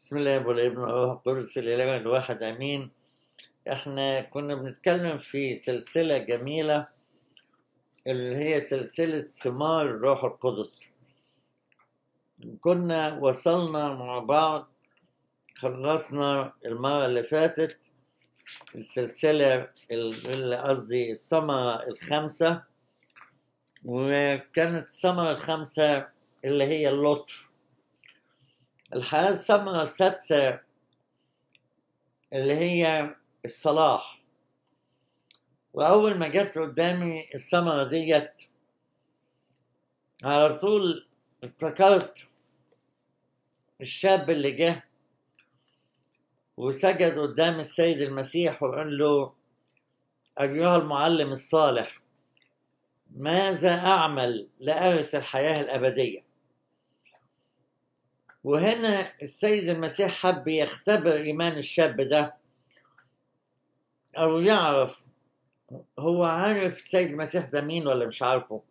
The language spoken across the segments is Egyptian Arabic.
بسم الله والابن والروح القدس الإله الواحد آمين احنا كنا بنتكلم في سلسلة جميلة اللي هي سلسلة ثمار الروح القدس كنا وصلنا مع بعض خلصنا المرة اللي فاتت السلسلة اللي قصدي الثمرة الخامسة وكانت الثمرة الخامسة اللي هي اللطف الحياة الثمرة السادسة اللي هي الصلاح وأول ما جت قدامي الثمرة ديت على طول افتكرت الشاب اللي جه وسجد قدام السيد المسيح وقال له أيها المعلم الصالح ماذا أعمل لأرث الحياة الأبدية وهنا السيد المسيح حب يختبر إيمان الشاب ده أو يعرف هو عارف السيد المسيح ده مين ولا مش عارفه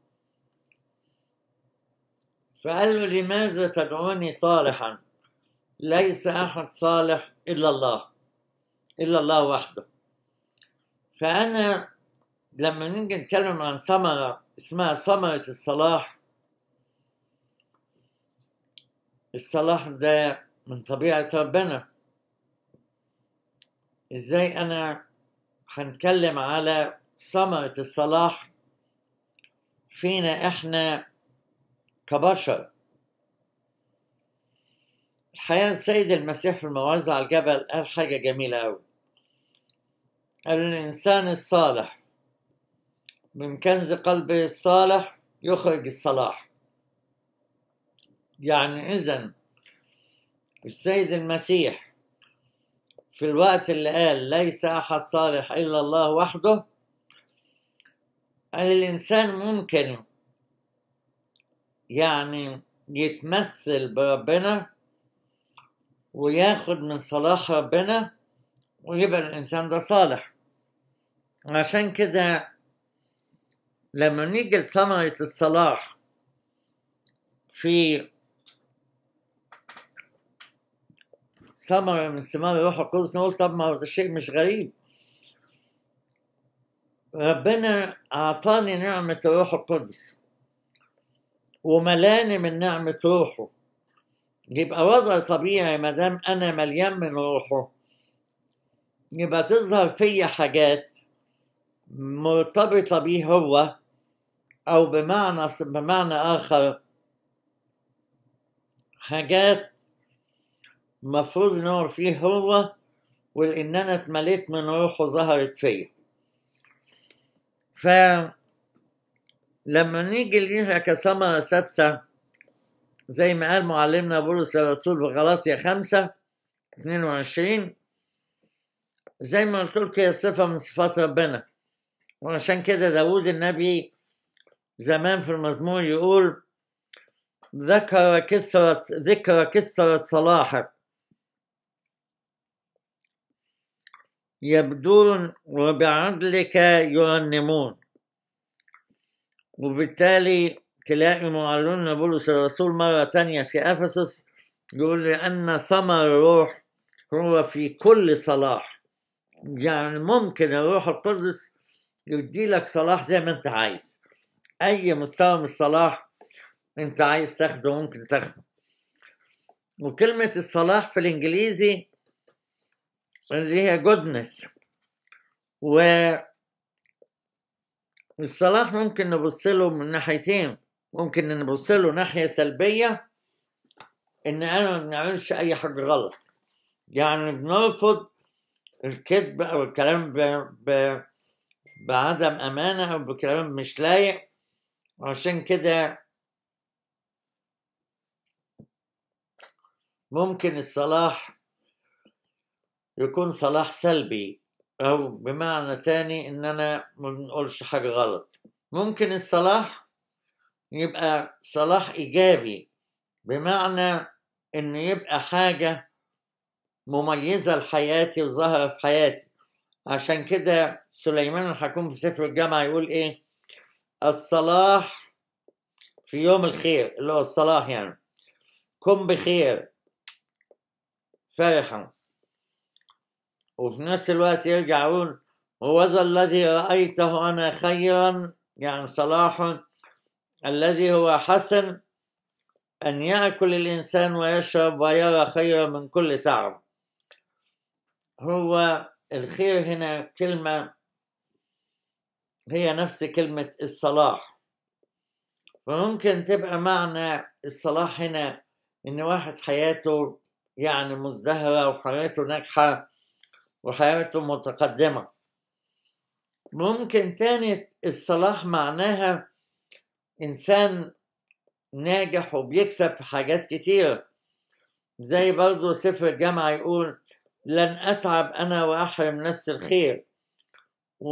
فقال له لماذا تدعوني صالحا ليس أحد صالح إلا الله إلا الله وحده فأنا لما نيجي نتكلم عن ثمرة اسمها ثمرة الصلاح الصلاح ده من طبيعة ربنا ازاي انا هنتكلم على ثمرة الصلاح فينا احنا كبشر الحقيقة السيد المسيح في الموعظة على الجبل قال حاجة جميلة أوي قال الإنسان الصالح من كنز قلبه الصالح يخرج الصلاح يعني إذا السيد المسيح في الوقت اللي قال ليس أحد صالح إلا الله وحده قال الإنسان ممكن يعني يتمثل بربنا وياخد من صلاح ربنا ويبقى الإنسان ده صالح عشان كده لما نيجي لثمرة الصلاح في ثمرة من ثمار الروح القدس نقول طب ما هو ده شيء مش غريب ربنا أعطاني نعمة الروح القدس وملاني من نعمة روحه يبقى وضع طبيعي ما دام أنا مليان من روحه يبقى تظهر فيا حاجات مرتبطة بيه هو أو بمعنى بمعنى آخر حاجات المفروض ان هو فيه هو وان انا اتمليت من روحه ظهرت فيا ف لما نيجي ليها كثمرة سادسة زي ما قال معلمنا بولس الرسول في غلاطيا خمسة اتنين وعشرين زي ما قلت لك هي صفة من صفات ربنا وعشان كده داود النبي زمان في المزمور يقول ذكر كثرة ذكر كثرة صلاحك يبدون وبعدلك يرنمون وبالتالي تلاقي معلمنا بولس الرسول مرة تانية في أفسس يقول لأن ثمر الروح هو في كل صلاح يعني ممكن الروح القدس يدي لك صلاح زي ما انت عايز أي مستوى من الصلاح انت عايز تاخده ممكن تاخده وكلمة الصلاح في الإنجليزي اللي هي جودنس و الصلاح ممكن نبص له من ناحيتين ممكن نبص له ناحية سلبية إن أنا ما بنعملش أي حاجة غلط يعني بنرفض الكذب أو الكلام ب... ب... بعدم أمانة أو بكلام مش لايق عشان كده ممكن الصلاح يكون صلاح سلبي أو بمعنى تاني إن أنا ما بنقولش حاجة غلط ممكن الصلاح يبقى صلاح إيجابي بمعنى إن يبقى حاجة مميزة لحياتي وظاهرة في حياتي عشان كده سليمان الحكوم في سفر الجامعة يقول إيه الصلاح في يوم الخير اللي هو الصلاح يعني كن بخير فرحا وفي نفس الوقت يرجع يقول وذا الذي رأيته أنا خيرا يعني صلاح الذي هو حسن أن يأكل الإنسان ويشرب ويرى خيرا من كل تعب هو الخير هنا كلمة هي نفس كلمة الصلاح فممكن تبقى معنى الصلاح هنا إن واحد حياته يعني مزدهرة وحياته ناجحة وحياته متقدمة ممكن تاني الصلاح معناها إنسان ناجح وبيكسب في حاجات كتير زي برضو سفر الجامعة يقول لن أتعب أنا وأحرم نفس الخير و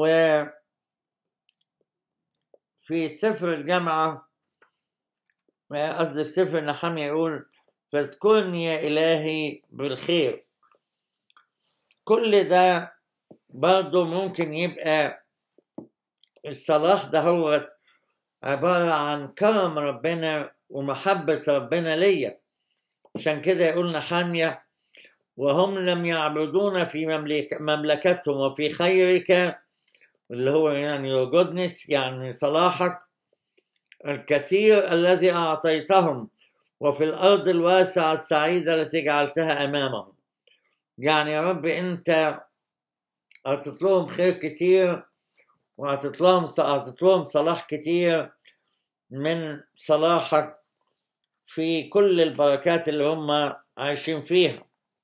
في سفر الجامعة قصدي في سفر نحمية يقول فاذكرني يا إلهي بالخير كل ده برضه ممكن يبقى الصلاح ده هو عبارة عن كرم ربنا ومحبة ربنا ليا عشان كده يقول نحمية وهم لم يعبدون في مملك مملكتهم وفي خيرك اللي هو يعني your goodness يعني صلاحك الكثير الذي أعطيتهم وفي الأرض الواسعة السعيدة التي جعلتها أمامهم يعني يا رب أنت أعطيت لهم خير كتير وأعطيت لهم أعطيت لهم صلاح كتير من صلاحك في كل البركات اللي هم عايشين فيها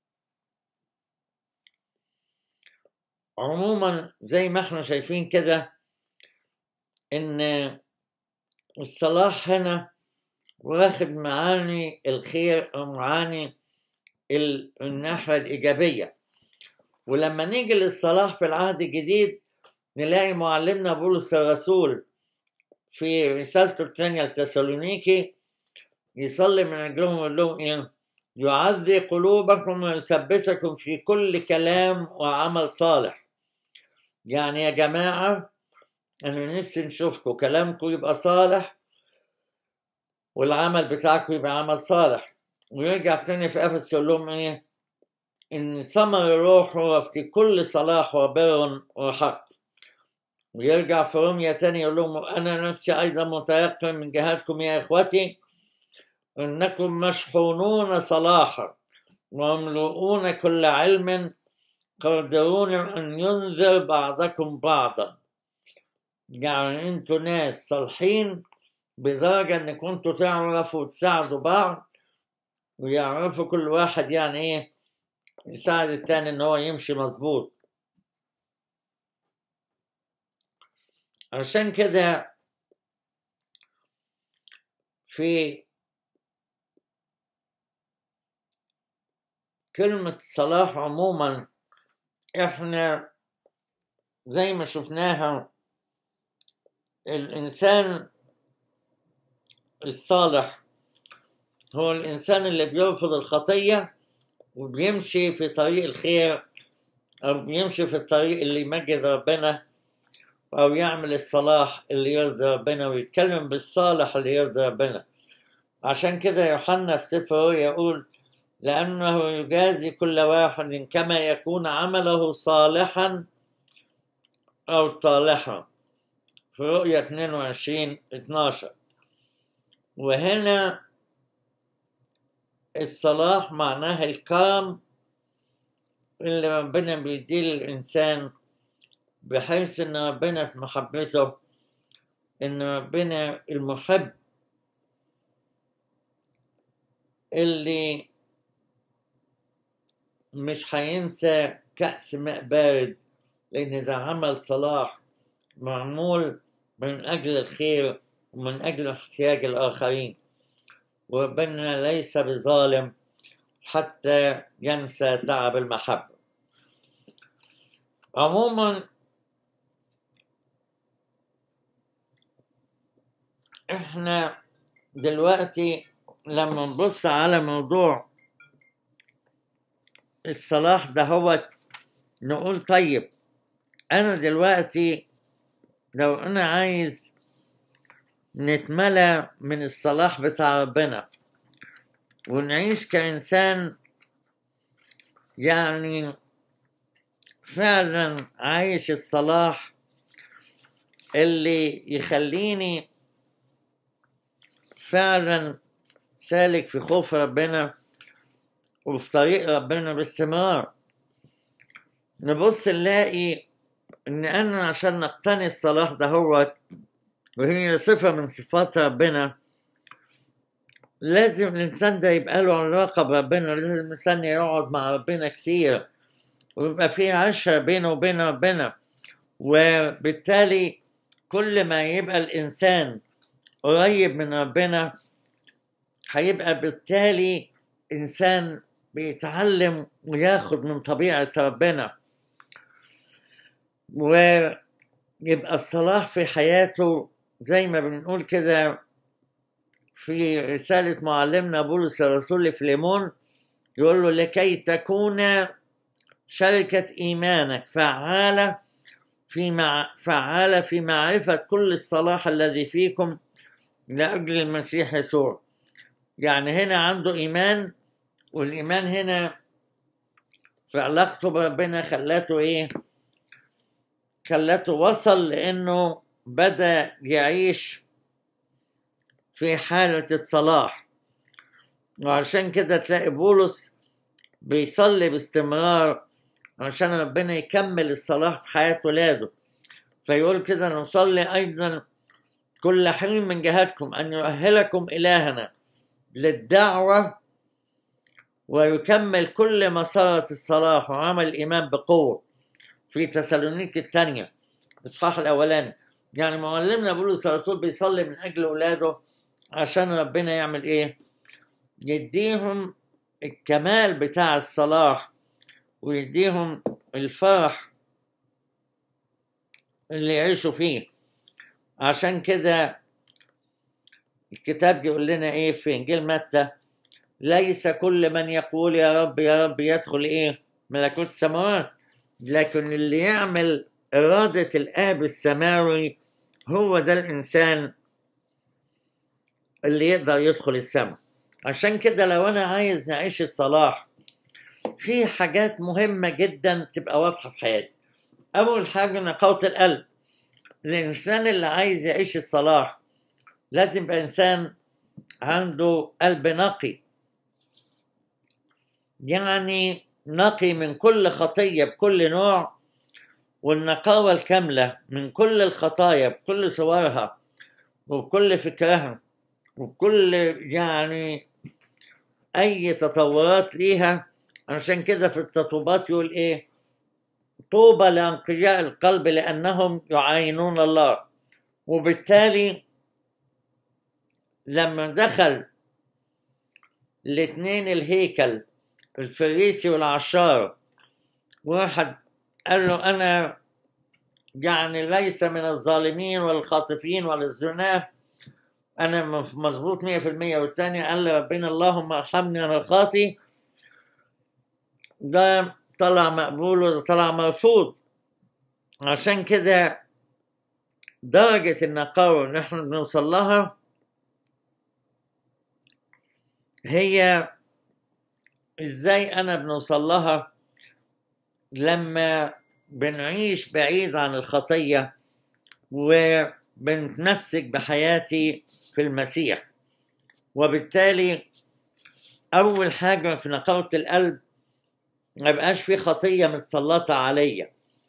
عموما زي ما احنا شايفين كده ان الصلاح هنا واخد معاني الخير ومعاني الناحية الإيجابية ولما نيجي للصلاح في العهد الجديد نلاقي معلمنا بولس الرسول في رسالته الثانية لتسالونيكي يصلي من أجلهم ويقول لهم إيه يعذي قلوبكم ويثبتكم في كل كلام وعمل صالح يعني يا جماعة أنا نفسي نشوفكم كلامكم يبقى صالح والعمل بتاعكم يبقى عمل صالح ويرجع تاني في أفس يقول لهم إيه إن ثمر الروح هو في كل صلاح وبر وحق ويرجع في روميا تاني يقول لهم أنا نفسي أيضا متيقن من جهتكم يا إخوتي إنكم مشحونون صلاحا ومملؤون كل علم قادرون أن ينذر بعضكم بعضا يعني انتوا ناس صالحين بدرجة ان كنتوا تعرفوا تساعدوا بعض ويعرفوا كل واحد يعني ايه يساعد التاني ان هو يمشي مظبوط عشان كده في كلمة الصلاح عموما احنا زي ما شفناها الإنسان الصالح هو الإنسان اللي بيرفض الخطية وبيمشي في طريق الخير أو بيمشي في الطريق اللي يمجد ربنا أو يعمل الصلاح اللي يرضي ربنا ويتكلم بالصالح اللي يرضي ربنا عشان كده يوحنا في سفره يقول لأنه يجازي كل واحد كما يكون عمله صالحا أو طالحا في رؤية 22 12 وهنا الصلاح معناها الكرم اللي ربنا بيديه للإنسان بحيث إن ربنا في محبته إن ربنا المحب اللي مش هينسى كأس ماء بارد لأن ده عمل صلاح معمول من أجل الخير ومن أجل احتياج الآخرين وربنا ليس بظالم حتى ينسى تعب المحبة عموما احنا دلوقتي لما نبص على موضوع الصلاح ده هو نقول طيب انا دلوقتي لو انا عايز نتملى من الصلاح بتاع ربنا ونعيش كإنسان يعني فعلا عايش الصلاح اللي يخليني فعلا سالك في خوف ربنا وفي طريق ربنا باستمرار نبص نلاقي ان انا عشان نقتني الصلاح ده هو وهي صفة من صفات ربنا لازم الإنسان ده يبقى له علاقة بربنا لازم الإنسان يقعد مع ربنا كتير ويبقى في عشرة بينه وبين ربنا وبالتالي كل ما يبقى الإنسان قريب من ربنا هيبقى بالتالي إنسان بيتعلم وياخد من طبيعة ربنا ويبقى الصلاح في حياته زي ما بنقول كده في رسالة معلمنا بولس الرسول لفليمون يقول له لكي تكون شركة إيمانك فعالة في مع فعالة في معرفة كل الصلاح الذي فيكم لأجل المسيح يسوع يعني هنا عنده إيمان والإيمان هنا في علاقته بربنا خلاته إيه؟ خلاته وصل لأنه بدأ يعيش في حالة الصلاح وعشان كده تلاقي بولس بيصلي باستمرار عشان ربنا يكمل الصلاح في حياة ولاده فيقول كده نصلي أيضا كل حين من جهتكم أن يؤهلكم إلهنا للدعوة ويكمل كل مسارة الصلاح وعمل الإيمان بقوة في تسالونيك الثانية الإصحاح الأولاني يعني معلمنا بولس الرسول بيصلي من أجل أولاده عشان ربنا يعمل إيه؟ يديهم الكمال بتاع الصلاح ويديهم الفرح اللي يعيشوا فيه عشان كده الكتاب يقول لنا ايه في انجيل متى ليس كل من يقول يا رب يا رب يدخل ايه ملكوت السماوات لكن اللي يعمل إرادة الآب السماوي هو ده الإنسان اللي يقدر يدخل السماء عشان كده لو أنا عايز نعيش الصلاح في حاجات مهمة جدا تبقى واضحة في حياتي أول حاجة نقاوة القلب الإنسان اللي عايز يعيش الصلاح لازم يبقى إنسان عنده قلب نقي يعني نقي من كل خطية بكل نوع والنقاوة الكاملة من كل الخطايا بكل صورها وبكل فكرها وبكل يعني أي تطورات ليها عشان كده في التطوبات يقول إيه طوبى لأنقياء القلب لأنهم يعاينون الله وبالتالي لما دخل الاثنين الهيكل الفريسي والعشار واحد قال له أنا يعني ليس من الظالمين والخاطفين ولا الزناه أنا مظبوط مية في المية والتاني قال له ربنا اللهم ارحمني أنا الخاطي ده طلع مقبول وده طلع مرفوض عشان كده درجة النقاوة اللي احنا بنوصل لها هي ازاي انا بنوصل لها لما بنعيش بعيد عن الخطية وبنتمسك بحياتي في المسيح وبالتالي أول حاجة في نقاوة القلب ما يبقاش في خطية متسلطة عليا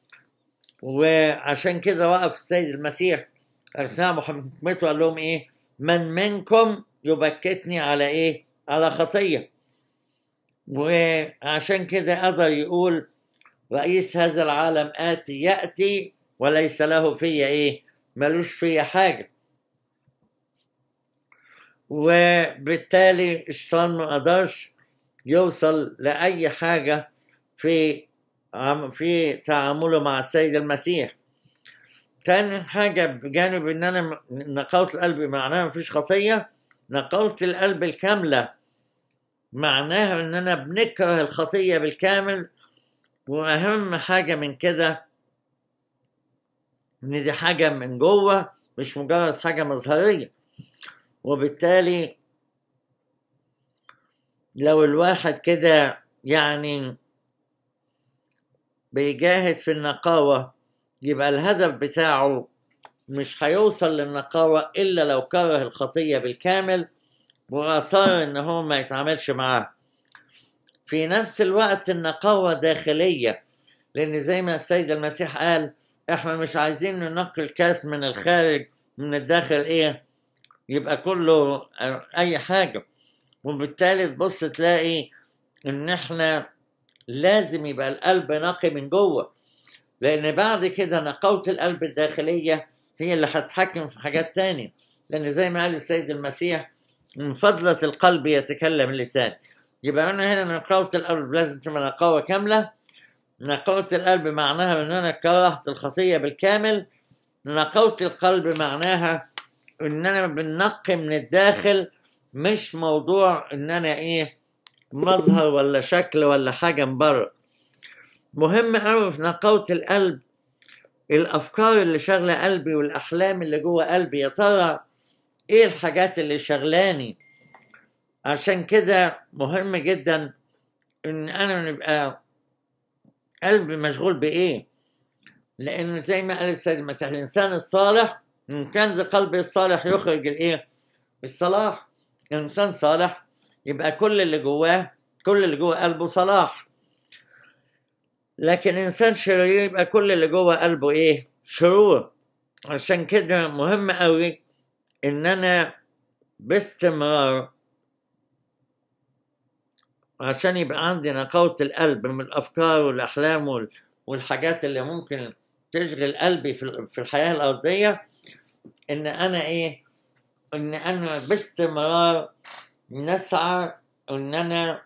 وعشان كده وقف السيد المسيح أثناء حكمته قال لهم إيه من منكم يبكتني على إيه على خطية وعشان كده قدر يقول رئيس هذا العالم آتي يأتي وليس له فيا إيه ملوش فيا حاجة وبالتالي الشيطان ما قدرش يوصل لأي حاجة في في تعامله مع السيد المسيح تاني حاجة بجانب إن أنا نقاوة القلب معناها مفيش خطية نقاوة القلب الكاملة معناها إننا بنكره الخطية بالكامل وأهم حاجة من كده إن دي حاجة من جوه مش مجرد حاجة مظهرية وبالتالي لو الواحد كده يعني بيجاهد في النقاوة يبقى الهدف بتاعه مش هيوصل للنقاوة إلا لو كره الخطية بالكامل وأصر إن هو ما يتعاملش معاها في نفس الوقت النقاوة داخلية لأن زي ما السيد المسيح قال إحنا مش عايزين ننقي الكاس من الخارج من الداخل إيه يبقى كله أي حاجة وبالتالي تبص تلاقي إن إحنا لازم يبقى القلب نقي من جوه لأن بعد كده نقاوة القلب الداخلية هي اللي هتحكم في حاجات تانية لأن زي ما قال السيد المسيح من فضلة القلب يتكلم اللسان يبقى أنا هنا نقاوة القلب لازم تبقى نقاوة كاملة نقاوة القلب معناها إن أنا كرهت الخطية بالكامل نقاوة القلب معناها إن أنا بنقي من الداخل مش موضوع إن أنا إيه مظهر ولا شكل ولا حاجة من بره مهم أوي في نقاوة القلب الأفكار اللي شغلة قلبي والأحلام اللي جوه قلبي يا ترى إيه الحاجات اللي شغلاني عشان كده مهم جدا إن أنا نبقى قلبي مشغول بإيه لأن زي ما قال السيد المسيح الإنسان الصالح من كنز قلبه الصالح يخرج الإيه الصلاح إنسان صالح يبقى كل اللي جواه كل اللي جوه قلبه صلاح لكن انسان شرير يبقى كل اللي جوه قلبه ايه شرور عشان كده مهم قوي ان انا باستمرار عشان يبقى عندي نقاوة القلب من الافكار والاحلام والحاجات اللي ممكن تشغل قلبي في الحياة الارضية ان انا ايه ان انا باستمرار نسعى ان انا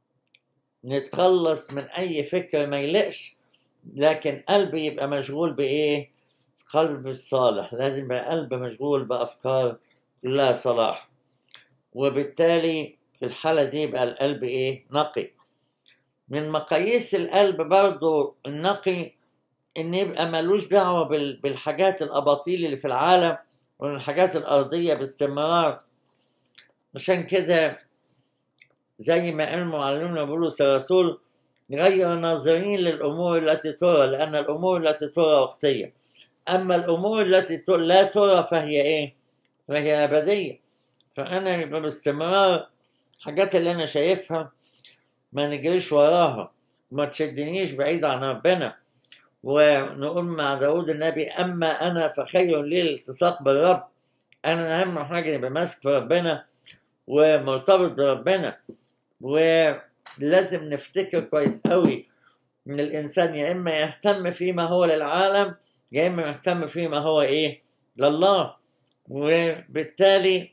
نتخلص من اي فكر ما يلقش لكن قلبي يبقى مشغول بايه قلب الصالح لازم يبقى قلب مشغول بافكار كلها صلاح وبالتالي في الحالة دي يبقى القلب ايه نقي من مقاييس القلب برضو النقي ان يبقى ملوش دعوة بالحاجات الاباطيل اللي في العالم والحاجات الارضية باستمرار عشان كده زي ما قال معلمنا بولس الرسول غير ناظرين للأمور التي ترى لأن الأمور التي ترى وقتية أما الأمور التي لا ترى فهي إيه؟ فهي أبدية فأنا يبقى باستمرار الحاجات اللي أنا شايفها ما نجريش وراها ما تشدنيش بعيد عن ربنا ونقول مع داود النبي أما أنا فخير لي الالتصاق بالرب أنا أهم حاجة يبقى ماسك في ربنا ومرتبط بربنا ولازم نفتكر كويس قوي ان الانسان يا اما يهتم فيما هو للعالم يا اما يهتم فيما هو ايه لله وبالتالي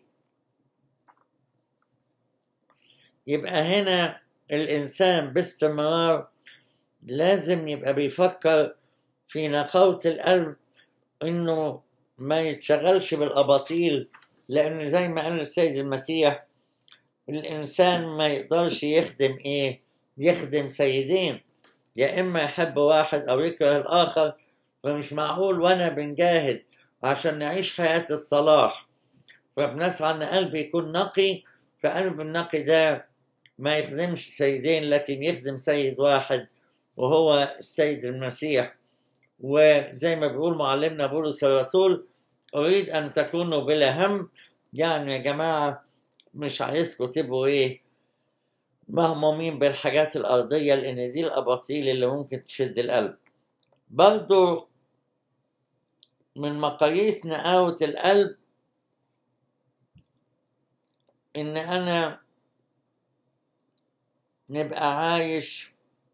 يبقى هنا الانسان باستمرار لازم يبقى بيفكر في نقاوة القلب انه ما يتشغلش بالاباطيل لان زي ما قال السيد المسيح الإنسان ما يقدرش يخدم إيه؟ يخدم سيدين يا إما يحب واحد أو يكره الآخر فمش معقول وأنا بنجاهد عشان نعيش حياة الصلاح فبنسعى إن قلبي يكون نقي فقلب النقي ده ما يخدمش سيدين لكن يخدم سيد واحد وهو السيد المسيح وزي ما بيقول معلمنا بولس الرسول أريد أن تكونوا بلا هم يعني يا جماعة مش عايزكم تبقوا ايه مهمومين بالحاجات الأرضية لأن دي الأباطيل اللي ممكن تشد القلب برضو من مقاييس نقاوة القلب إن أنا نبقى عايش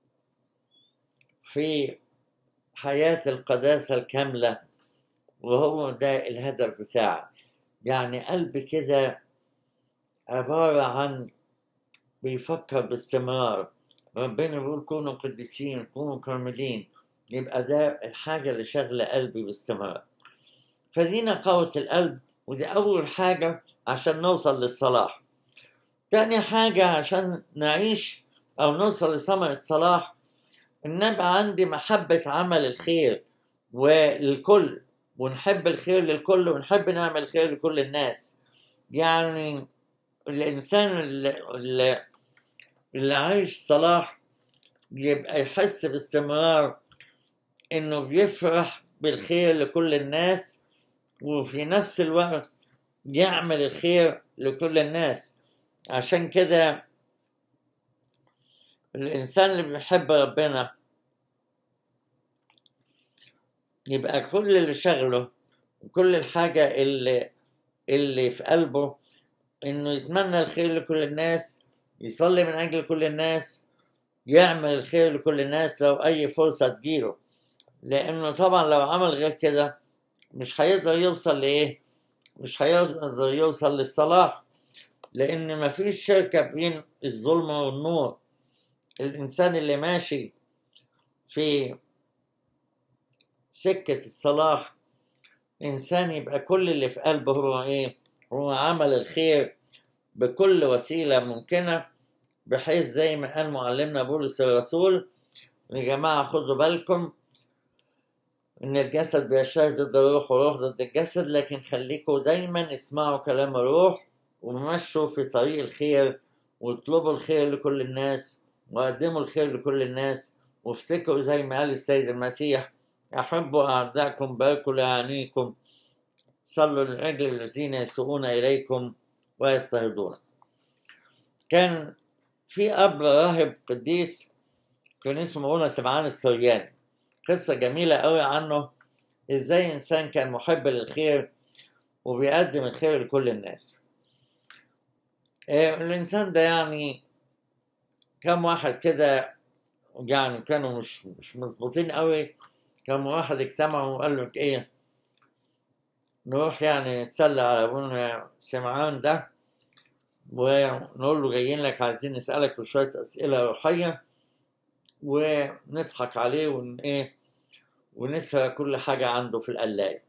في حياة القداسة الكاملة وهو ده الهدف بتاعي يعني قلبي كده عبارة عن بيفكر باستمرار ربنا بيقول كونوا قديسين كونوا كاملين يبقى ده الحاجة اللي شغلة قلبي باستمرار فدي نقاوة القلب ودي أول حاجة عشان نوصل للصلاح تاني حاجة عشان نعيش أو نوصل لثمرة صلاح إن يبقى عندي محبة عمل الخير وللكل ونحب الخير للكل ونحب نعمل خير لكل الناس يعني الإنسان اللي, اللي, اللي عايش صلاح يبقى يحس باستمرار انه بيفرح بالخير لكل الناس وفي نفس الوقت يعمل الخير لكل الناس عشان كده الانسان اللي بيحب ربنا يبقى كل اللي شغله وكل الحاجة اللي اللي في قلبه انه يتمنى الخير لكل الناس يصلي من اجل كل الناس يعمل الخير لكل الناس لو اي فرصة تجيله لانه طبعا لو عمل غير كده مش هيقدر يوصل لايه مش هيقدر يوصل للصلاح لان مفيش شركة بين الظلمة والنور الانسان اللي ماشي في سكة الصلاح إنسان يبقى كل اللي في قلبه هو إيه؟ هو عمل الخير بكل وسيلة ممكنة بحيث زي ما قال معلمنا بولس الرسول يا جماعة خدوا بالكم إن الجسد بيشتهي ضد الروح والروح ضد الجسد لكن خليكم دايما اسمعوا كلام الروح ومشوا في طريق الخير واطلبوا الخير لكل الناس وقدموا الخير لكل الناس وافتكروا زي ما قال السيد المسيح أحبوا أعداءكم باركوا لأعانيكم صلوا لأجل الذين يسوءون إليكم ويضطهدون كان في أب راهب قديس كان اسمه أبونا سمعان السرياني قصة جميلة قوي عنه إزاي إنسان كان محب للخير وبيقدم الخير لكل الناس آه، الإنسان ده يعني كم واحد كده يعني كانوا مش مش مظبوطين قوي كم واحد اجتمعوا وقال لك ايه نروح يعني نتسلى على ابونا سمعان ده ونقول له جايين لك عايزين نسألك شوية أسئلة روحية ونضحك عليه ون ايه ونسرق كل حاجة عنده في القلاية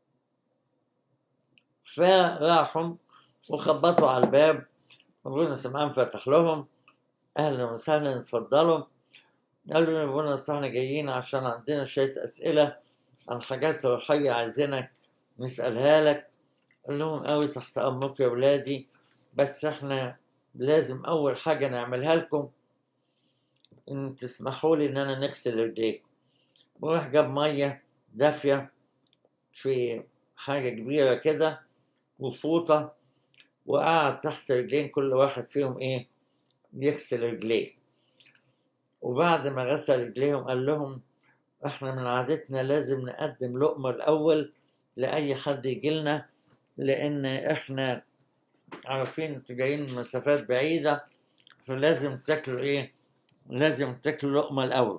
فراحوا وخبطوا على الباب ابونا سمعان فتح لهم اهلا وسهلا اتفضلوا قالوا لي ابونا اصل احنا جايين عشان عندنا شوية أسئلة عن حاجات روحية عايزينك نسألها لك قال لهم قوي تحت أمركم يا ولادي بس احنا لازم أول حاجة نعملها لكم إن تسمحوا لي إن أنا نغسل رجليكم وراح جاب مية دافية في حاجة كبيرة كده وفوطة وقعد تحت رجلين كل واحد فيهم إيه يغسل رجليه وبعد ما غسل رجليهم قال لهم احنا من عادتنا لازم نقدم لقمة الأول لأي حد يجيلنا لأن احنا عارفين انتوا جايين من مسافات بعيدة فلازم تاكلوا ايه لازم تاكلوا لقمة الأول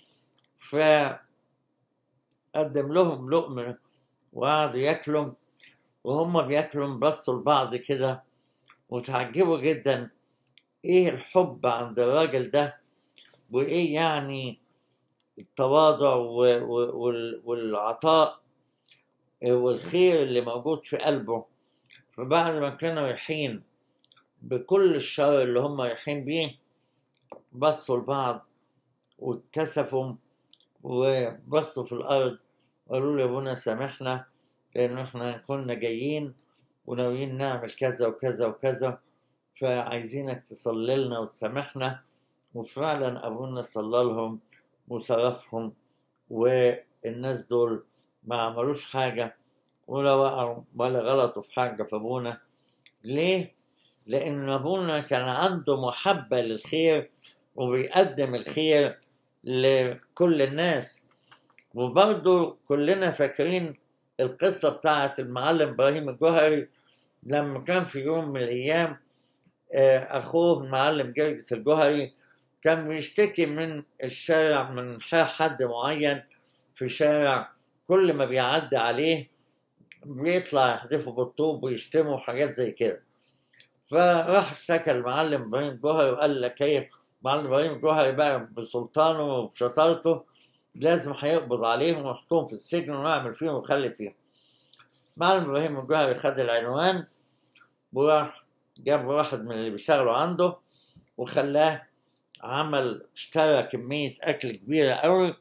فقدم لهم لقمة وقعدوا ياكلوا وهم بياكلوا بصوا لبعض كده وتعجبوا جدا ايه الحب عند الراجل ده وايه يعني التواضع و- و- وال- والعطاء والخير اللي موجود في قلبه فبعد ما كانوا رايحين بكل الشر اللي هم رايحين بيه بصوا لبعض واتكسفوا وبصوا في الأرض قالوا له يا ابونا سامحنا لأن احنا كنا جايين وناويين نعمل كذا وكذا وكذا فعايزينك تصلي لنا وتسامحنا وفعلا أبونا صلى لهم وصرفهم والناس دول ما عملوش حاجة ولا وقعوا ولا غلطوا في حاجة في أبونا ليه؟ لأن أبونا كان عنده محبة للخير وبيقدم الخير لكل الناس وبرضه كلنا فاكرين القصة بتاعت المعلم إبراهيم الجوهري لما كان في يوم من الأيام آه، أخوه المعلم جرجس الجوهري كان بيشتكي من الشارع من حد معين في شارع كل ما بيعدي عليه بيطلع يحدفه بالطوب ويشتمه وحاجات زي كده فراح اشتكى المعلم ابراهيم جوهري وقال لك ايه معلم ابراهيم جوهري بقى بسلطانه وبشطارته لازم هيقبض عليهم ويحطهم في السجن ويعمل فيهم ويخلي فيهم معلم ابراهيم الجوهري خد العنوان وراح جاب واحد من اللي بيشتغلوا عنده وخلاه عمل اشترى كمية أكل كبيرة أوي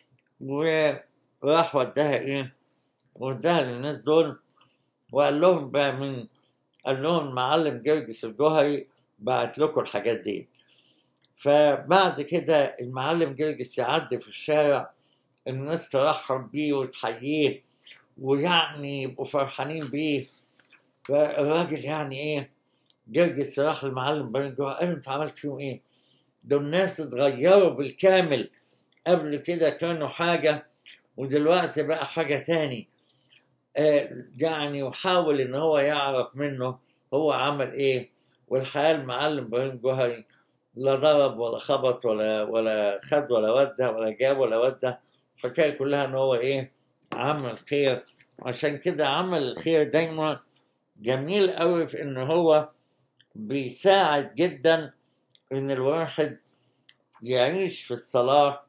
وراح وداها إيه وداها للناس دول وقال لهم بقى من قال لهم المعلم جرجس الجوهري بعت لكم الحاجات دي فبعد كده المعلم جرجس يعدي في الشارع الناس ترحب بيه وتحييه ويعني يبقوا فرحانين بيه فالراجل يعني ايه جرجس راح للمعلم ابراهيم جوهر قال له انت عملت فيهم ايه؟ دول الناس اتغيروا بالكامل قبل كده كانوا حاجه ودلوقتي بقى حاجه تاني آه يعني وحاول ان هو يعرف منه هو عمل ايه والحقيقه المعلم ابراهيم جوهري لا ضرب ولا خبط ولا ولا خد ولا ودى ولا جاب ولا ودى الحكايه كلها ان هو ايه عمل خير عشان كده عمل الخير دايما جميل قوي في ان هو بيساعد جدا ان الواحد يعيش في الصلاة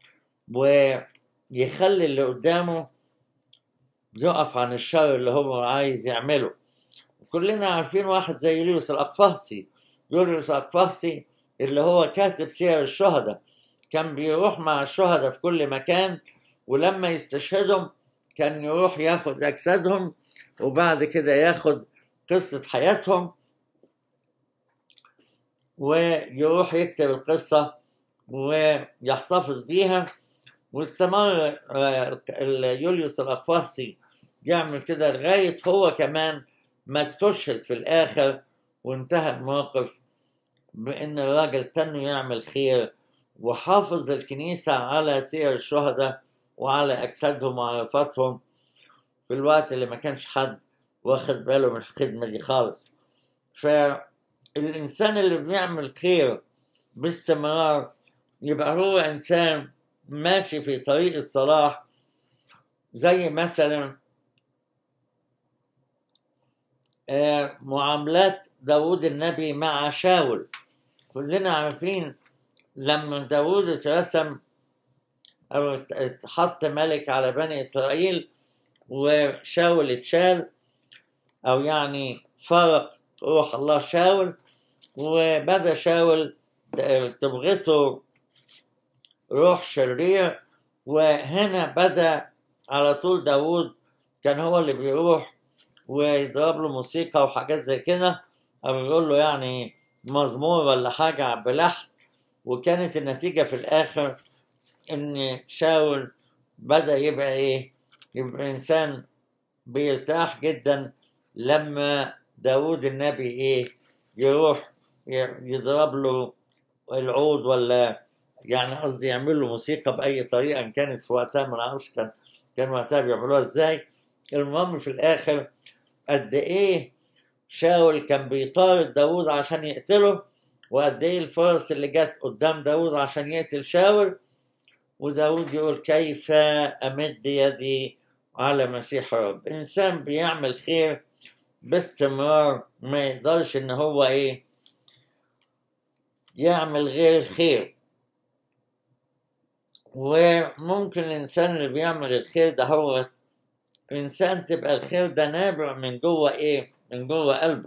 ويخلي اللي قدامه يقف عن الشر اللي هو عايز يعمله كلنا عارفين واحد زي يوليوس الأقفاصي يوليوس الأقفاصي اللي هو كاتب سير الشهداء كان بيروح مع الشهداء في كل مكان ولما يستشهدهم كان يروح ياخد أجسادهم وبعد كده ياخد قصة حياتهم ويروح يكتب القصة ويحتفظ بيها واستمر يوليوس الأقفاصي يعمل كده لغاية هو كمان ما استشهد في الآخر وانتهى الموقف بأن الراجل تنه يعمل خير وحافظ الكنيسة على سير الشهداء وعلى أجسادهم وعرفاتهم في الوقت اللي ما كانش حد واخد باله من الخدمة دي خالص فالإنسان اللي بيعمل خير باستمرار يبقى هو إنسان ماشي في طريق الصلاح زي مثلا معاملات داود النبي مع شاول كلنا عارفين لما داود اترسم أو اتحط ملك على بني إسرائيل وشاول اتشال أو يعني فرق روح الله شاول وبدا شاول تبغته روح شرير وهنا بدا على طول داود كان هو اللي بيروح ويضرب له موسيقى وحاجات زي كده او يقول له يعني مزمور ولا حاجة بلحن وكانت النتيجة في الآخر إن شاول بدأ يبقى إيه؟ يبقى إنسان بيرتاح جدا لما داود النبي إيه؟ يروح يضرب له العود ولا يعني قصدي يعمل له موسيقى بأي طريقة إن كانت في وقتها ما نعرفش كان كان وقتها بيعملوها إزاي المهم في الآخر قد إيه شاول كان بيطارد داود عشان يقتله وقد إيه الفرس اللي جت قدام داود عشان يقتل شاول وداود يقول كيف أمد يدي على مسيح الرب إنسان بيعمل خير باستمرار ما يقدرش إن هو إيه يعمل غير الخير وممكن الإنسان اللي بيعمل الخير ده هو إنسان تبقى الخير ده نابع من جوه إيه؟ من جوه قلبه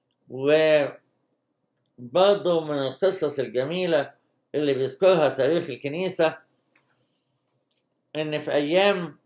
وبرضه من القصص الجميلة اللي بيذكرها تاريخ الكنيسة إن في أيام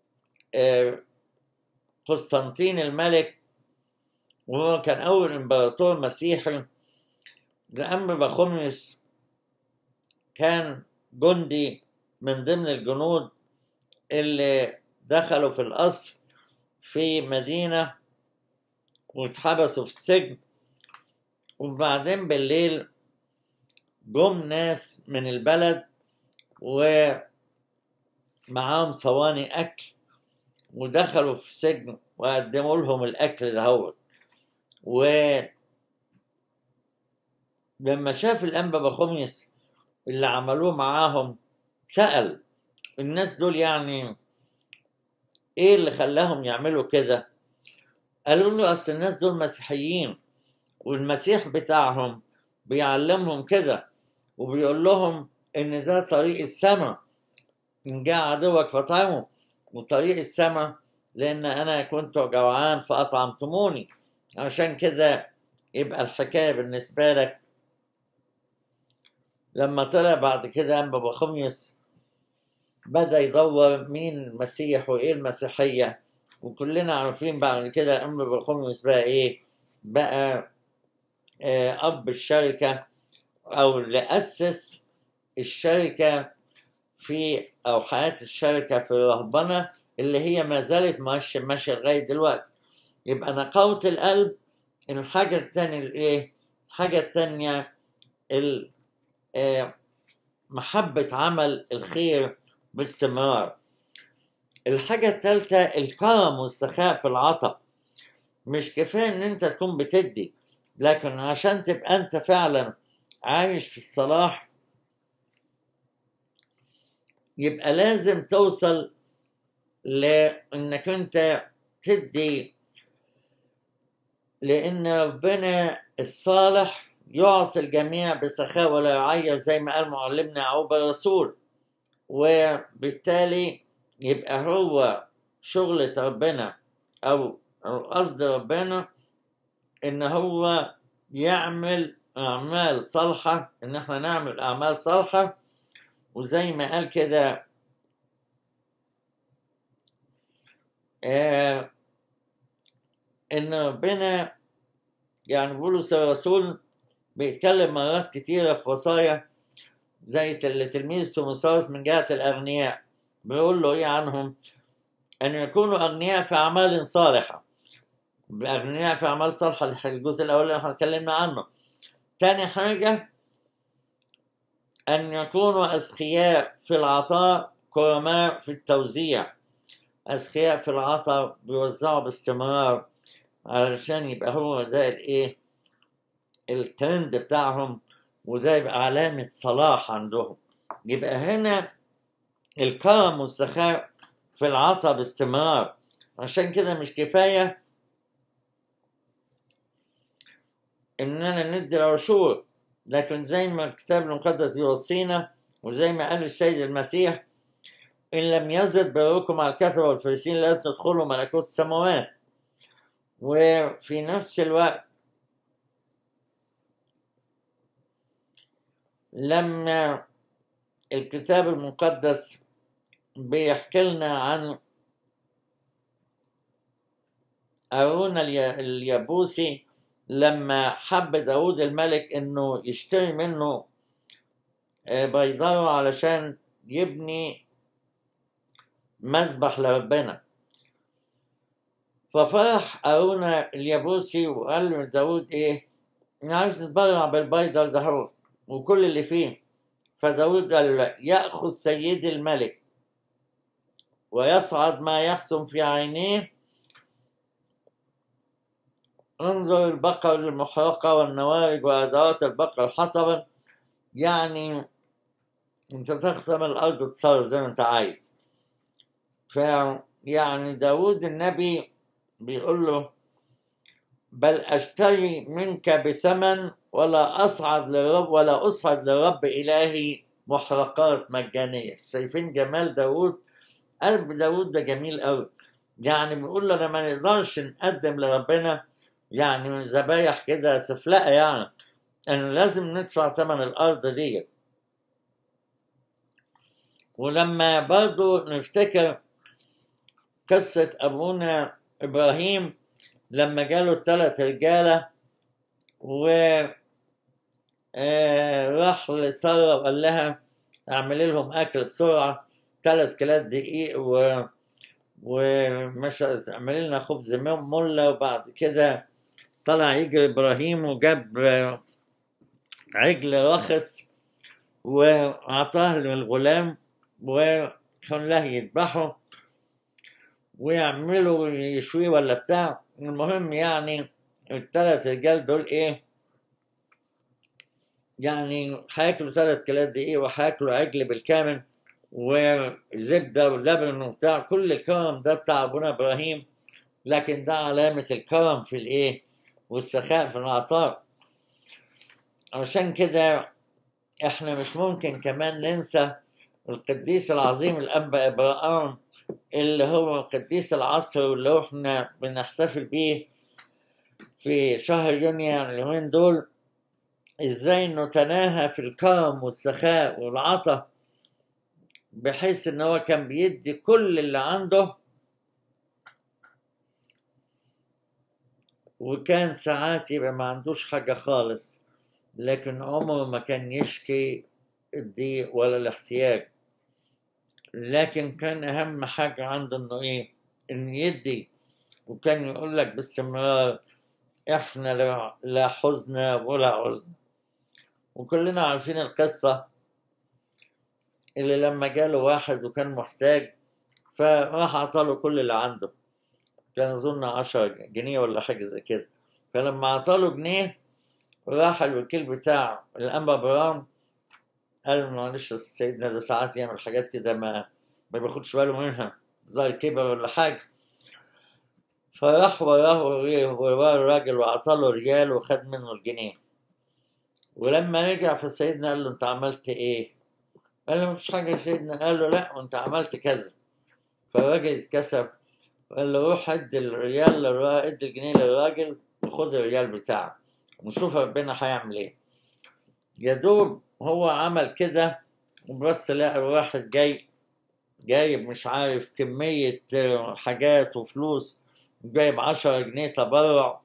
قسطنطين الملك وهو كان أول إمبراطور مسيحي الأنبا بخوميوس كان جندي من ضمن الجنود اللي دخلوا في القصر في مدينة واتحبسوا في السجن وبعدين بالليل جم ناس من البلد ومعاهم صواني أكل ودخلوا في السجن وقدموا لهم الأكل دهوت و لما شاف الأنبا بخوميس اللي عملوه معاهم سأل الناس دول يعني ايه اللي خلاهم يعملوا كده قالوا له اصل الناس دول مسيحيين والمسيح بتاعهم بيعلمهم كده وبيقول لهم ان ده طريق السماء ان جاء عدوك فطعمه وطريق السماء لان انا كنت جوعان فاطعمتموني عشان كده يبقى الحكايه بالنسبه لك لما طلع بعد كده أنبا بخميس بدأ يدور مين المسيح وإيه المسيحية وكلنا عارفين بعد كده أنبا بخميس بقى إيه بقى آه أب الشركة أو اللي أسس الشركة في أو حياة الشركة في الرهبنة اللي هي ما زالت ماشية ماشية لغاية دلوقتي يبقى نقاوة القلب الحاجة التانية الإيه؟ الحاجة التانية ال- آه، محبة عمل الخير باستمرار الحاجة التالتة الكرم والسخاء في العطاء مش كفاية إن أنت تكون بتدي لكن عشان تبقى أنت فعلا عايش في الصلاح يبقى لازم توصل لانك انت تدي لان ربنا الصالح يعطي الجميع بسخاء ولا يعير زي ما قال معلمنا يعقوب الرسول وبالتالي يبقى هو شغلة ربنا او أو قصد ربنا ان هو يعمل اعمال صالحة ان احنا نعمل اعمال صالحة وزي ما قال كده آه ان ربنا يعني بولس الرسول بيتكلم مرات كتيرة في وصايا زي اللي تلميذ تيموثاوس من جهة الأغنياء بيقول له إيه عنهم؟ أن يكونوا أغنياء في أعمال صالحة أغنياء في أعمال صالحة الجزء الأول اللي احنا اتكلمنا عنه تاني حاجة أن يكونوا أسخياء في العطاء كرماء في التوزيع أسخياء في العطاء بيوزعوا باستمرار علشان يبقى هو ده الإيه الترند بتاعهم وده يبقى علامة صلاح عندهم يبقى هنا الكرم والسخاء في العطاء باستمرار عشان كده مش كفاية إننا ندي العشور لكن زي ما الكتاب المقدس بيوصينا وزي ما قال السيد المسيح إن لم يزد بركم على الكثرة والفريسين لا تدخلوا ملكوت السماوات وفي نفس الوقت لما الكتاب المقدس بيحكي لنا عن أرون اليابوسي لما حب داود الملك انه يشتري منه بيضاوة علشان يبني مذبح لربنا ففرح أرون اليابوسي وقال له داود ايه انا عايز نتبرع بالبيضة ده هو وكل اللي فيه فداود قال له يأخذ سيدي الملك ويصعد ما يحسن في عينيه انظر البقر المحرقة والنوارج وأدوات البقر حطبا يعني انت تختم الأرض وتصرف زي ما انت عايز فيعني داود النبي بيقول له بل أشتري منك بثمن ولا أصعد للرب ولا أصعد لرب إلهي محرقات مجانية شايفين جمال داود قلب داود ده جميل قوي يعني بيقول له أنا ما نقدرش نقدم لربنا يعني ذبايح كده سفلقة يعني انه لازم ندفع ثمن الارض دي ولما برضو نفتكر قصة أبونا إبراهيم لما جاله الثلاث رجالة و راح لسارة وقال لها اعملي لهم أكل بسرعة ثلاث كيلات دقيق و ومش اعملي لنا خبز ملة وبعد كده طلع يجري ابراهيم وجاب عجل رخص واعطاه للغلام وخلاه يذبحه ويعملوا يشويه ولا بتاع المهم يعني الثلاث رجال دول ايه يعني هياكلوا ثلاث كيلات دقيق وهياكلوا عجل بالكامل وزبده ولبن وبتاع كل الكرم ده بتاع ابونا ابراهيم لكن ده علامه الكرم في الايه والسخاء في العطاء عشان كده احنا مش ممكن كمان ننسى القديس العظيم الأنبا إبراهام اللي هو قديس العصر واللي احنا بنحتفل بيه في شهر يونيو اليومين دول ازاي انه تناهى في الكرم والسخاء والعطاء بحيث ان هو كان بيدي كل اللي عنده وكان ساعات يبقى ما عندوش حاجة خالص لكن عمره ما كان يشكي الضيق ولا الاحتياج لكن كان أهم حاجة عنده إنه إيه؟ إن يدي وكان يقول لك باستمرار إحنا لا- لا حزن ولا عزن وكلنا عارفين القصة اللي لما جاله واحد وكان محتاج فراح عطاله كل اللي عنده كان أظن عشرة جنيه ولا حاجة زي كده فلما عطاله جنيه راح الوكيل بتاع الأنبا برام قال له معلش سيدنا ده ساعات يعمل حاجات كده ما ما بياخدش باله منها زي كبر ولا حاجة فراح وراه وراه الراجل وعطاله ريال وخد منه الجنيه ولما رجع فسيدنا قال له انت عملت ايه؟ قال له مفيش حاجة يا سيدنا قال له لا وانت عملت كذا فالراجل اتكسف قال له روح ادي الريال للراجل ادي الجنيه للراجل وخد الريال بتاعك ونشوف ربنا هيعمل ايه يا دوب هو عمل كده وبس لقى واحد جاي جايب مش عارف كمية آه، حاجات وفلوس جايب عشرة جنيه تبرع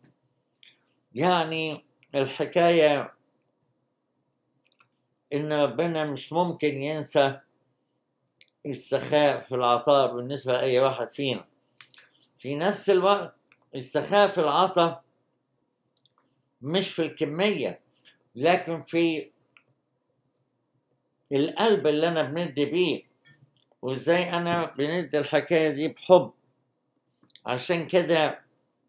يعني الحكاية إن ربنا مش ممكن ينسى السخاء في العطاء بالنسبة لأي واحد فينا في نفس الوقت السخاء في العطاء مش في الكمية لكن في القلب اللي أنا بندي بيه وإزاي أنا بندي الحكاية دي بحب عشان كده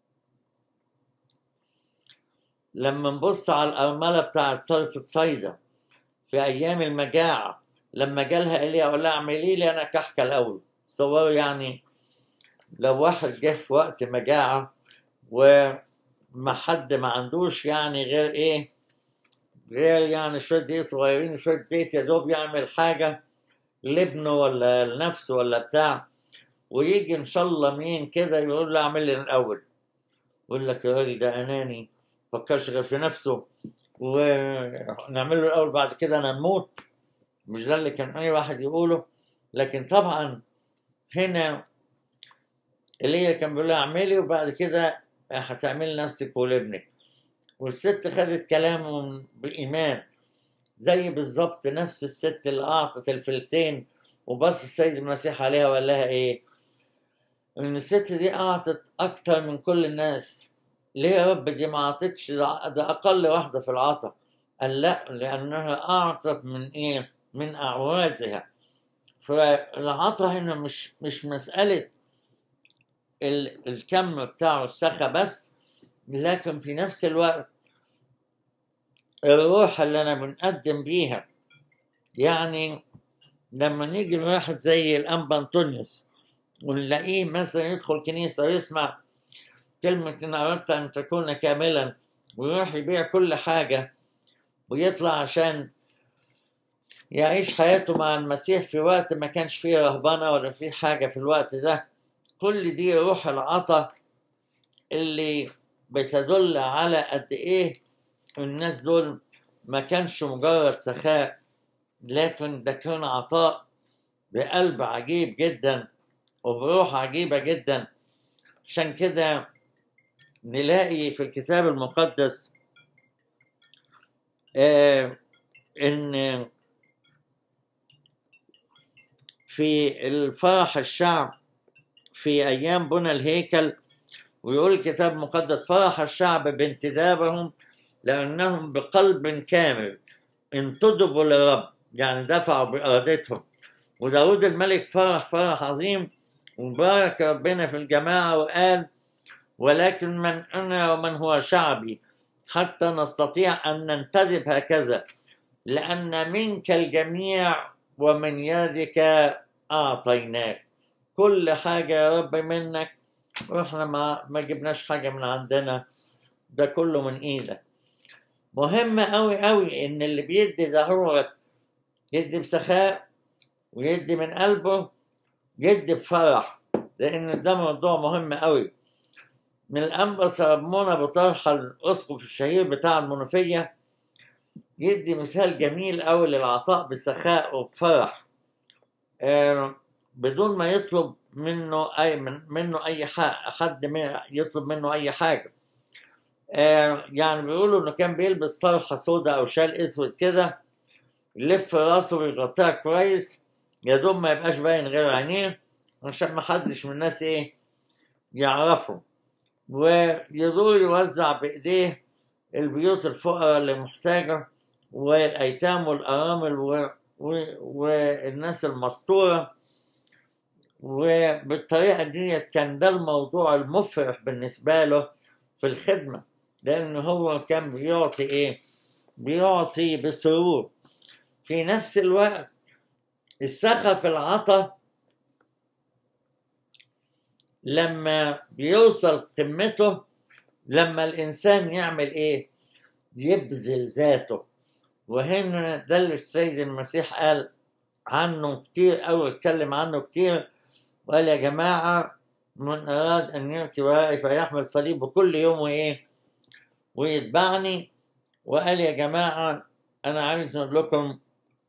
لما نبص على الأرملة بتاعت صرفة صيدا في أيام المجاعة لما جالها إيليا قال لها اعملي لي أنا كحكة الأول تصوروا يعني لو واحد جه في وقت مجاعة وما حد ما عندوش يعني غير إيه غير يعني شوية دقيق صغيرين وشوية زيت يا دوب يعمل حاجة لابنه ولا لنفسه ولا بتاع ويجي إن شاء الله مين كده يقول له اعمل لي الأول يقول لك يا راجل ده أناني فكرش غير في نفسه ونعمل له الأول بعد كده أنا نموت مش ده اللي كان أي واحد يقوله لكن طبعا هنا ايليا كان بيقول لها اعملي وبعد كده هتعملي لنفسك ولابنك والست خدت كلامه بإيمان زي بالظبط نفس الست اللي أعطت الفلسين وبص السيد المسيح عليها وقال لها إيه؟ إن الست دي أعطت أكتر من كل الناس ليه يا رب دي ما أعطتش ده ده أقل واحدة في العطاء قال لا لأنها أعطت من إيه؟ من أعوادها فالعطاء هنا مش مش مسألة ال- الكم بتاعه السخا بس لكن في نفس الوقت الروح اللي انا بنقدم بيها يعني لما نيجي لواحد زي الانبا انطونيوس ونلاقيه مثلا يدخل كنيسه ويسمع كلمه ان اردت ان تكون كاملا ويروح يبيع كل حاجه ويطلع عشان يعيش حياته مع المسيح في وقت ما كانش فيه رهبنه ولا فيه حاجه في الوقت ده كل دي روح العطا اللي بتدل على قد ايه الناس دول ما كانش مجرد سخاء لكن ده كان عطاء بقلب عجيب جدا وبروح عجيبة جدا عشان كده نلاقي في الكتاب المقدس آه ان في الفرح الشعب في ايام بنى الهيكل ويقول الكتاب المقدس فرح الشعب بانتدابهم لأنهم بقلب كامل انتدبوا للرب يعني دفعوا بإرادتهم وداود الملك فرح فرح عظيم وبارك ربنا في الجماعة وقال ولكن من أنا ومن هو شعبي حتى نستطيع أن ننتدب هكذا لأن منك الجميع ومن يدك أعطيناك كل حاجة يا رب منك واحنا ما ما جبناش حاجة من عندنا ده كله من ايدك مهم قوي قوي ان اللي بيدي ده هو يدي بسخاء ويدي من قلبه يدي بفرح لان ده موضوع مهم قوي من الانبا سربمون ابو طلحه الاسقف الشهير بتاع المنوفيه يدي مثال جميل قوي للعطاء بسخاء وبفرح آه بدون ما يطلب منه اي من منه اي حاجه حد ما يطلب منه اي حاجه آه يعني بيقولوا انه كان بيلبس طرحه سوداء او شال اسود كده يلف راسه ويغطيها كويس يا دوب ما يبقاش باين غير عينيه عشان ما حدش من الناس ايه يعرفه ويدور يوزع بايديه البيوت الفقراء اللي محتاجه والايتام والارامل و... و... والناس المستوره وبالطريقه دي كان ده الموضوع المفرح بالنسبه له في الخدمه لان هو كان بيعطي ايه بيعطي بسرور في نفس الوقت السخا في العطا لما بيوصل قمته لما الانسان يعمل ايه يبذل ذاته وهنا ده اللي السيد المسيح قال عنه كتير أو اتكلم عنه كتير وقال يا جماعة من أراد أن يأتي ورائي فيحمل صليبه كل يوم وإيه ويتبعني وقال يا جماعة أنا عايز أقول لكم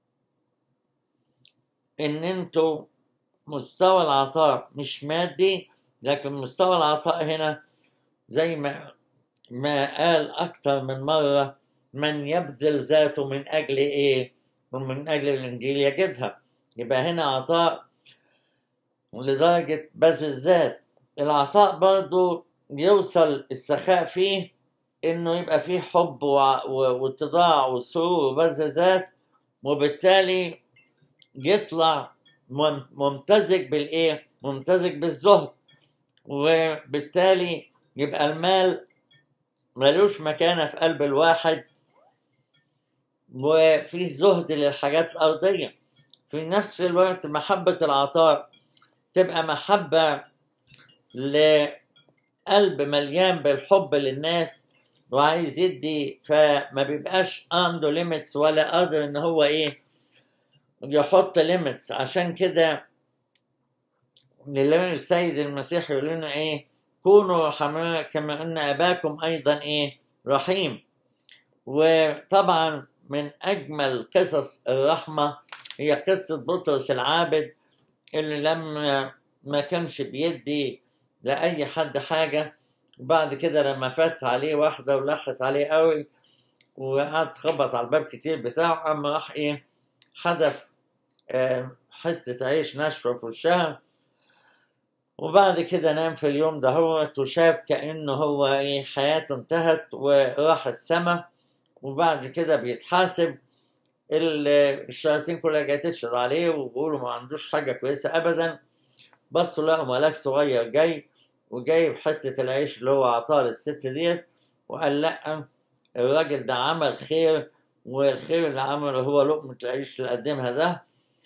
إن أنتوا مستوى العطاء مش مادي لكن مستوى العطاء هنا زي ما ما قال أكتر من مرة من يبذل ذاته من أجل إيه؟ من أجل الإنجيل يجدها يبقى هنا عطاء لدرجة بذل الذات العطاء برضو يوصل السخاء فيه إنه يبقى فيه حب واتضاع وسرور وبذل ذات وبالتالي يطلع ممتزج بالإيه؟ ممتزج بالزهد وبالتالي يبقى المال ملوش مكانة في قلب الواحد وفي زهد للحاجات الأرضية في نفس الوقت محبة العطاء تبقى محبة لقلب مليان بالحب للناس وعايز يدي فما بيبقاش عنده ليميتس ولا قادر ان هو ايه يحط ليميتس عشان كده السيد المسيح يقول لنا ايه كونوا رحماء كما ان اباكم ايضا ايه رحيم وطبعا من اجمل قصص الرحمه هي قصه بطرس العابد اللي لما ما كانش بيدي لاي حد حاجه وبعد كده لما فات عليه واحده ولحت عليه قوي وقعد خبط على الباب كتير بتاعه اما راح ايه حدف حته عيش ناشفه في وشها وبعد كده نام في اليوم ده هو وشاف كأنه هو ايه حياته انتهت وراح السما وبعد كده بيتحاسب الشياطين كلها جايه تشهد عليه وبيقولوا ما عندوش حاجه كويسه ابدا بصوا لقوا ملاك صغير جاي وجايب حته العيش اللي هو عطاه للست ديت وقال لا الراجل ده عمل خير والخير اللي عمله هو لقمه العيش اللي قدمها ده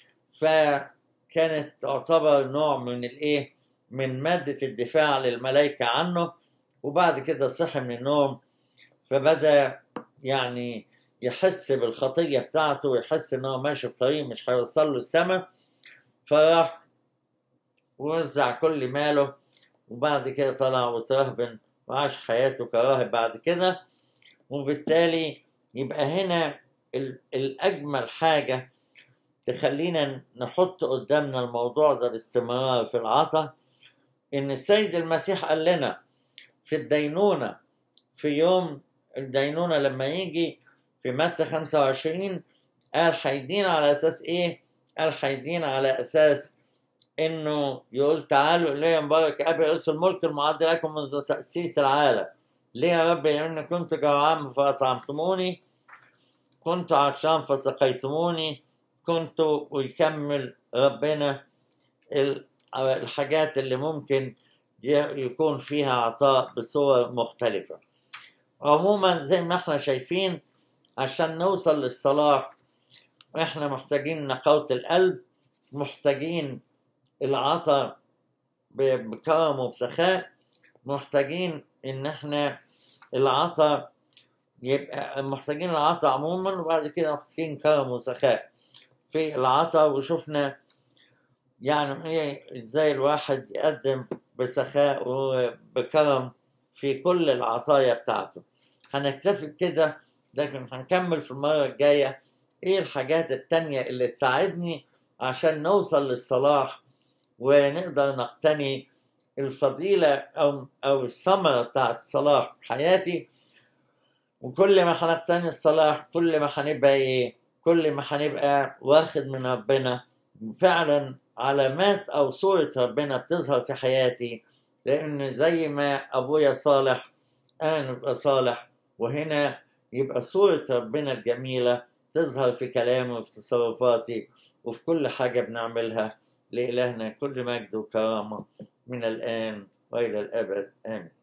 فكانت تعتبر نوع من الايه من مادة الدفاع للملائكة عنه وبعد كده صحي من النوم فبدأ يعني يحس بالخطية بتاعته ويحس إن هو ماشي في طريق مش هيوصل له السما فراح ووزع كل ماله وبعد كده طلع وترهبن وعاش حياته كراهب بعد كده وبالتالي يبقى هنا الأجمل حاجة تخلينا نحط قدامنا الموضوع ده باستمرار في العطا ان السيد المسيح قال لنا في الدينونة في يوم الدينونة لما يجي في متى 25 قال حيدين على اساس ايه؟ قال حيدين على اساس انه يقول تعالوا الي مبارك ابي رئيس الملك المعد لكم منذ تاسيس العالم ليه يا رب لان كنت جوعان فاطعمتموني كنت عطشان فسقيتموني كنت ويكمل ربنا الحاجات اللي ممكن يكون فيها عطاء بصور مختلفة عموما زي ما احنا شايفين عشان نوصل للصلاح احنا محتاجين نقاوة القلب محتاجين العطاء بكرم وبسخاء محتاجين ان احنا العطاء يبقى محتاجين العطاء عموما وبعد كده محتاجين كرم وسخاء في العطاء وشفنا يعني ايه ازاي الواحد يقدم بسخاء وبكرم في كل العطايا بتاعته هنكتفي بكده لكن هنكمل في المرة الجاية ايه الحاجات التانية اللي تساعدني عشان نوصل للصلاح ونقدر نقتني الفضيلة أو أو الثمرة بتاعت الصلاح في حياتي وكل ما هنقتني الصلاح كل ما هنبقى إيه؟ كل ما هنبقى واخد من ربنا فعلا علامات او صورة ربنا بتظهر في حياتي لان زي ما ابويا صالح انا نبقى صالح وهنا يبقى صورة ربنا الجميلة تظهر في كلامي وفي تصرفاتي وفي كل حاجة بنعملها لإلهنا كل مجد وكرامة من الآن وإلى الأبد آمين